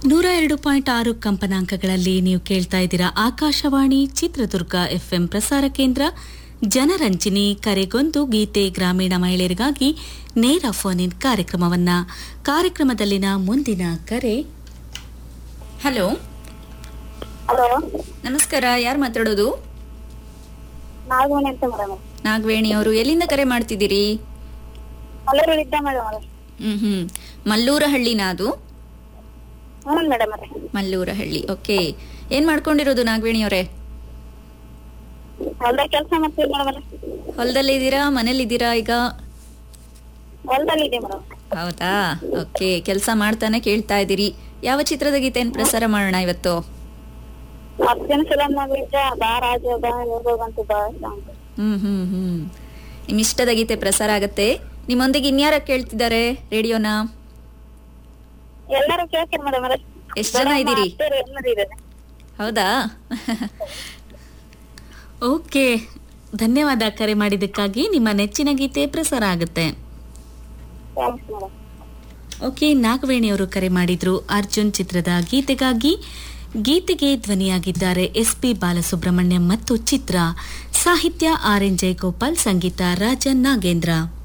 ನೂರ ಎರಡು ಪಾಯಿಂಟ್ ಆರು ಕಂಪನಾಂಕಗಳಲ್ಲಿ ನೀವು ಕೇಳ್ತಾ ಇದ್ದೀರಾ ಆಕಾಶವಾಣಿ ಚಿತ್ರದುರ್ಗ ಎಫ್ಎಂ ಪ್ರಸಾರ ಕೇಂದ್ರ ಜನರಂಜಿನಿ ಕರೆಗೊಂದು ಗೀತೆ ಗ್ರಾಮೀಣ ಮಹಿಳೆಯರಿಗಾಗಿ ನೇರ ಫೋನ್ ಇನ್ ಕಾರ್ಯಕ್ರಮವನ್ನ ಕಾರ್ಯಕ್ರಮದಲ್ಲಿನ ಮುಂದಿನ ಕರೆ ಹಲೋ ಹಲೋ ನಮಸ್ಕಾರ ಯಾರು ಮಾತಾಡೋದು ನಾಗಮಣಿ ಅಂತ ಮೇಡಮ್ ನಾಗವೇಣಿ ಅವರು ಎಲ್ಲಿಂದ ಕರೆ ಮಾಡ್ತಿದ್ದೀರಿ ಮಲ್ಲೂರು ಇದ್ದ ಮೇಡಮ್ ಅವ್ರೆ ಹ್ಮ್ ಹ್ಮ್ ಮಲ್ಲೂರಹಳ್ಳಿನ ಅದು ಹ್ಞೂ ಮೇಡಮ್ ಅವ್ರೆ ಮಲ್ಲೂರಹಳ್ಳಿ ಓಕೆ ಏನ್ ಮಾಡ್ಕೊಂಡಿರೋದು ನಾಗವೇಣಿ ಅವರೇ ಹೊಲ್ದಾಗ ಕೆಲಸ ಮಾಡ್ತೀವಿ ಮೇಡಮ್ ಅವ್ರೆ ಹೊಲದಲ್ಲಿದ್ದೀರಾ ಮನೇಲಿದ್ದೀರಾ ಈಗ ಹೊಲದಲ್ಲಿ ಇದೆ ಮೇಡಮ್ ಹೌದಾ ಓಕೆ ಕೆಲಸ ಮಾಡ್ತಾನೆ ಕೇಳ್ತಾ ಇದ್ದೀರಿ ಯಾವ ಚಿತ್ರದ ಗೀತೆಯನ್ನು ಪ್ರಸಾರ ಮಾಡೋಣ ಇವತ್ತು ಅರ್ಜುನ್ ಫಿಲಮ್ ಇದ್ದ ಬಾ ರಾಜ ಬಾ ಹೋಗಂತ ಬಾ ಸಾಂಗ್ ಹ್ಮ್ ಹ್ಮ್ ಹ್ಮ್ ನಿಮ್ ಇಷ್ಟದ ಗೀತೆ ಪ್ರಸಾರ ಆಗತ್ತೆ ನಿಮ್ಮೊಂದಿಗೆ ಇನ್ಯಾರ ಕೇಳ್ತಿದ್ದಾರೆ ರೇಡಿಯೋನ ಎಲ್ಲರೂ ಕೇಳ್ತಾರೆ ಮೇಡಮ್ ಅವ್ರೆ ಎಷ್ಟ್ ಜನ ಇದ್ದೀರಿ? ಎಲ್ಲರೂ ಇದ್ದಾರೆ ಹೌದಾ ಓಕೆ ಧನ್ಯವಾದ ಕರೆ ಮಾಡಿದ್ದಕ್ಕಾಗಿ ನಿಮ್ಮ ನೆಚ್ಚಿನ ಗೀತೆ ಪ್ರಸಾರ ಆಗುತ್ತೆ ಥ್ಯಾಂಕ್ಸ್ ಮೇಡಮ್ ಓಕೆ ನಾಗವೇಣಿ ಅವರು ಕರೆ ಮಾಡಿದ್ರು ಅರ್ಜುನ್ ಚಿತ್ರದ ಗೀತೆಗಾಗಿ ಗೀತೆಗೆ ಧ್ವನಿಯಾಗಿದ್ದಾರೆ ಎಸ್ ಪಿ ಬಾಲಸುಬ್ರಹ್ಮಣ್ಯಂ ಮತ್ತು ಚಿತ್ರ ಸಾಹಿತ್ಯ ಆರ್ ಎನ್ ಜಯಗೋಪಾಲ್ ಸಂಗೀತ ರಾಜನ್ ನಾಗೇಂದ್ರ